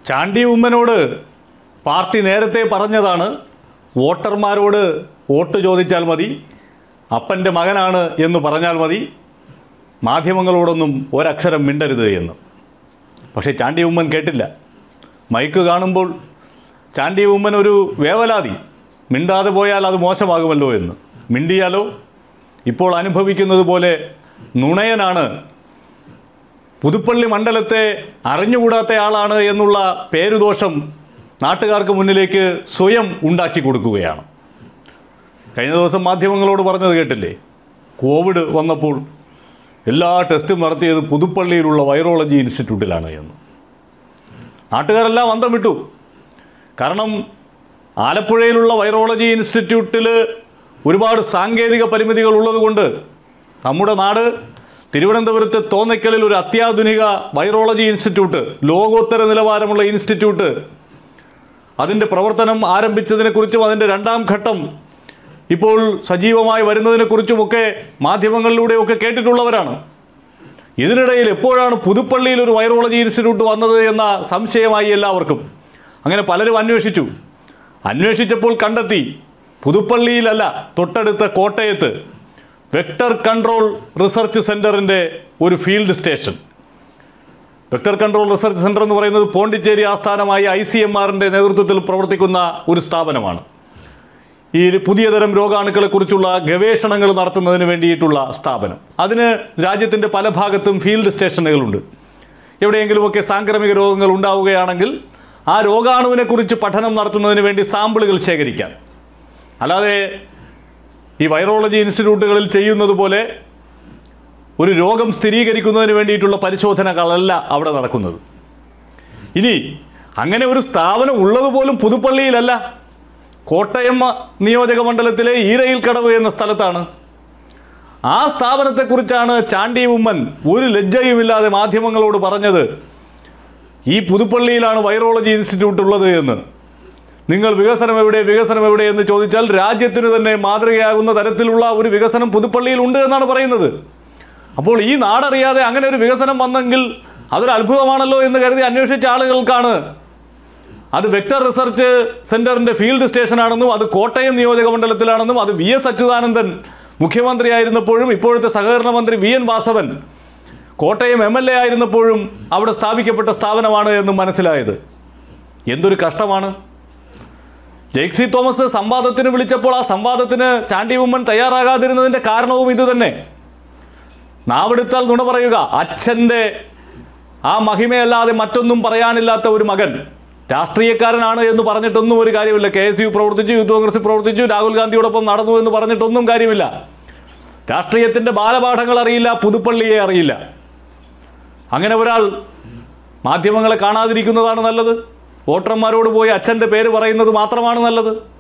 Chandy ഉമ്മനോട് party നേരത്തെ പറഞ്ഞതാണ് വോട്ടർമാരോട് vote ചോദിച്ചാൽ മതി അപ്പൻ്റെ മകനാണ് എന്ന് പറഞ്ഞാൽ മതി മാധ്യമങ്ങളോടൊന്നും ഒരക്ഷരം മിണ്ടരുത് എന്ന് പക്ഷേ ചാണ്ടി ഉമ്മൻ കേട്ടില്ല മൈക്ക് കാണുമ്പോൾ ചാണ്ടി ഉമ്മൻ ഒരു വേവലാതി മിണ്ടാതെ പോയാൽ അത് മോശമാകുമല്ലോ എന്ന് മിണ്ടിയാലോ ഇപ്പോൾ അനുഭവിക്കുന്നത് പോലെ നുണയനാണ് പുതുപ്പള്ളി മണ്ഡലത്തെ അറിഞ്ഞുകൂടാത്ത ആളാണ് എന്നുള്ള പേരുദോഷം നാട്ടുകാർക്ക് മുന്നിലേക്ക് സ്വയം ഉണ്ടാക്കി കൊടുക്കുകയാണ് കഴിഞ്ഞ ദിവസം മാധ്യമങ്ങളോട് പറഞ്ഞത് കേട്ടില്ലേ കോവിഡ് വന്നപ്പോൾ എല്ലാ ടെസ്റ്റും നടത്തിയത് പുതുപ്പള്ളിയിലുള്ള വൈറോളജി ഇൻസ്റ്റിറ്റ്യൂട്ടിലാണ് എന്ന് നാട്ടുകാരെല്ലാം അന്തം വിട്ടു കാരണം ആലപ്പുഴയിലുള്ള വൈറോളജി ഇൻസ്റ്റിറ്റ്യൂട്ടിൽ ഒരുപാട് സാങ്കേതിക പരിമിതികൾ ഉള്ളതുകൊണ്ട് നമ്മുടെ നാട് തിരുവനന്തപുരത്ത് തോന്നയ്ക്കലിൽ ഒരു അത്യാധുനിക വൈറോളജി ഇൻസ്റ്റിറ്റ്യൂട്ട് ലോകോത്തര നിലവാരമുള്ള ഇൻസ്റ്റിറ്റ്യൂട്ട് അതിൻ്റെ പ്രവർത്തനം ആരംഭിച്ചതിനെക്കുറിച്ചും അതിൻ്റെ രണ്ടാം ഘട്ടം ഇപ്പോൾ സജീവമായി വരുന്നതിനെക്കുറിച്ചുമൊക്കെ മാധ്യമങ്ങളിലൂടെയൊക്കെ കേട്ടിട്ടുള്ളവരാണ് ഇതിനിടയിൽ എപ്പോഴാണ് പുതുപ്പള്ളിയിൽ ഒരു വൈറോളജി ഇൻസ്റ്റിറ്റ്യൂട്ട് വന്നത് എന്ന സംശയമായി എല്ലാവർക്കും അങ്ങനെ പലരും അന്വേഷിച്ചു അന്വേഷിച്ചപ്പോൾ കണ്ടെത്തി പുതുപ്പള്ളിയിലല്ല തൊട്ടടുത്ത കോട്ടയത്ത് വെക്ടർ കൺട്രോൾ റിസർച്ച് സെൻറ്ററിൻ്റെ ഒരു field station vector control research centre എന്ന് പറയുന്നത് പോണ്ടിച്ചേരി ആസ്ഥാനമായ ഐ സി എം ആറിൻ്റെ നേതൃത്വത്തിൽ പ്രവർത്തിക്കുന്ന ഒരു സ്ഥാപനമാണ് ഈ പുതിയ തരം രോഗാണുക്കളെക്കുറിച്ചുള്ള ഗവേഷണങ്ങൾ നടത്തുന്നതിന് വേണ്ടിയിട്ടുള്ള സ്ഥാപനം അതിന് രാജ്യത്തിൻ്റെ പല ഭാഗത്തും ഫീൽഡ് സ്റ്റേഷനുകളുണ്ട് എവിടെയെങ്കിലുമൊക്കെ സാംക്രമിക രോഗങ്ങൾ ഉണ്ടാവുകയാണെങ്കിൽ ആ രോഗാണുവിനെക്കുറിച്ച് പഠനം നടത്തുന്നതിന് വേണ്ടി സാമ്പിളുകൾ ശേഖരിക്കാൻ അല്ലാതെ ഈ വൈറോളജി ഇൻസ്റ്റിറ്റ്യൂട്ടുകളിൽ ചെയ്യുന്നത് പോലെ ഒരു രോഗം സ്ഥിരീകരിക്കുന്നതിന് വേണ്ടിയിട്ടുള്ള പരിശോധനകളല്ല അവിടെ നടക്കുന്നത് ഇനി അങ്ങനെ ഒരു സ്ഥാപനം ഉള്ളതുപോലും പുതുപ്പള്ളിയിലല്ല കോട്ടയം നിയോജക മണ്ഡലത്തിലെ ഈരയിൽ കടവ് എന്ന സ്ഥലത്താണ് ആ സ്ഥാപനത്തെക്കുറിച്ചാണ് ചാണ്ടി ഉമ്മൻ ഒരു ലജ്ജയുമില്ലാതെ മാധ്യമങ്ങളോട് പറഞ്ഞത് ഈ പുതുപ്പള്ളിയിലാണ് വൈറോളജി ഇൻസ്റ്റിറ്റ്യൂട്ട് ഉള്ളത് എന്ന് നിങ്ങൾ വികസനം എവിടെ വികസനം എവിടെ എന്ന് ചോദിച്ചാൽ രാജ്യത്തിന് തന്നെ മാതൃകയാകുന്ന തരത്തിലുള്ള ഒരു വികസനം പുതുപ്പള്ളിയിൽ ഉണ്ട് എന്നാണ് പറയുന്നത് അപ്പോൾ ഈ നാടറിയാതെ അങ്ങനെ ഒരു വികസനം വന്നെങ്കിൽ അതൊരു അത്ഭുതമാണല്ലോ എന്ന് കരുതി അന്വേഷിച്ച ആളുകൾക്കാണ് അത് വെക്ടർ റിസർച്ച് സെന്ററിന്റെ ഫീൽഡ് സ്റ്റേഷനാണെന്നും അത് കോട്ടയം നിയോജക മണ്ഡലത്തിലാണെന്നും അത് വി എസ് അച്യുതാനന്ദൻ മുഖ്യമന്ത്രിയായിരുന്നപ്പോഴും ഇപ്പോഴത്തെ സഹകരണ മന്ത്രി V N Vasavan Kottayam M L A ആയിരുന്നപ്പോഴും അവിടെ സ്ഥാപിക്കപ്പെട്ട സ്ഥാപനമാണ് എന്നും മനസ്സിലായത് എന്തൊരു കഷ്ടമാണ് ജെയ്ക്സി തോമസ് സംവാദത്തിന് വിളിച്ചപ്പോൾ ആ സംവാദത്തിന് ചാണ്ടി ഉമ്മൻ തയ്യാറാകാതിരുന്നതിൻ്റെ കാരണവും ഇതുതന്നെ നാവെടുത്താൽ നുണ പറയുക അച്ഛൻ്റെ ആ മഹിമയല്ലാതെ മറ്റൊന്നും പറയാനില്ലാത്ത ഒരു മകൻ രാഷ്ട്രീയക്കാരനാണ് എന്ന് പറഞ്ഞിട്ടൊന്നും ഒരു കാര്യമില്ല കെ എസ് യു പ്രവർത്തിച്ചു യൂത്ത് കോൺഗ്രസ് പ്രവർത്തിച്ചു രാഹുൽ ഗാന്ധിയോടൊപ്പം നടന്നു എന്ന് പറഞ്ഞിട്ടൊന്നും കാര്യമില്ല രാഷ്ട്രീയത്തിൻ്റെ ബാലപാഠങ്ങൾ അറിയില്ല പുതുപ്പള്ളിയെ അറിയില്ല അങ്ങനെ ഒരാൾ മാധ്യമങ്ങളെ കാണാതിരിക്കുന്നതാണ് നല്ലത് വോട്ടർമാരോട് പോയി അച്ഛൻ്റെ പേര് പറയുന്നത് മാത്രമാണ് നല്ലത്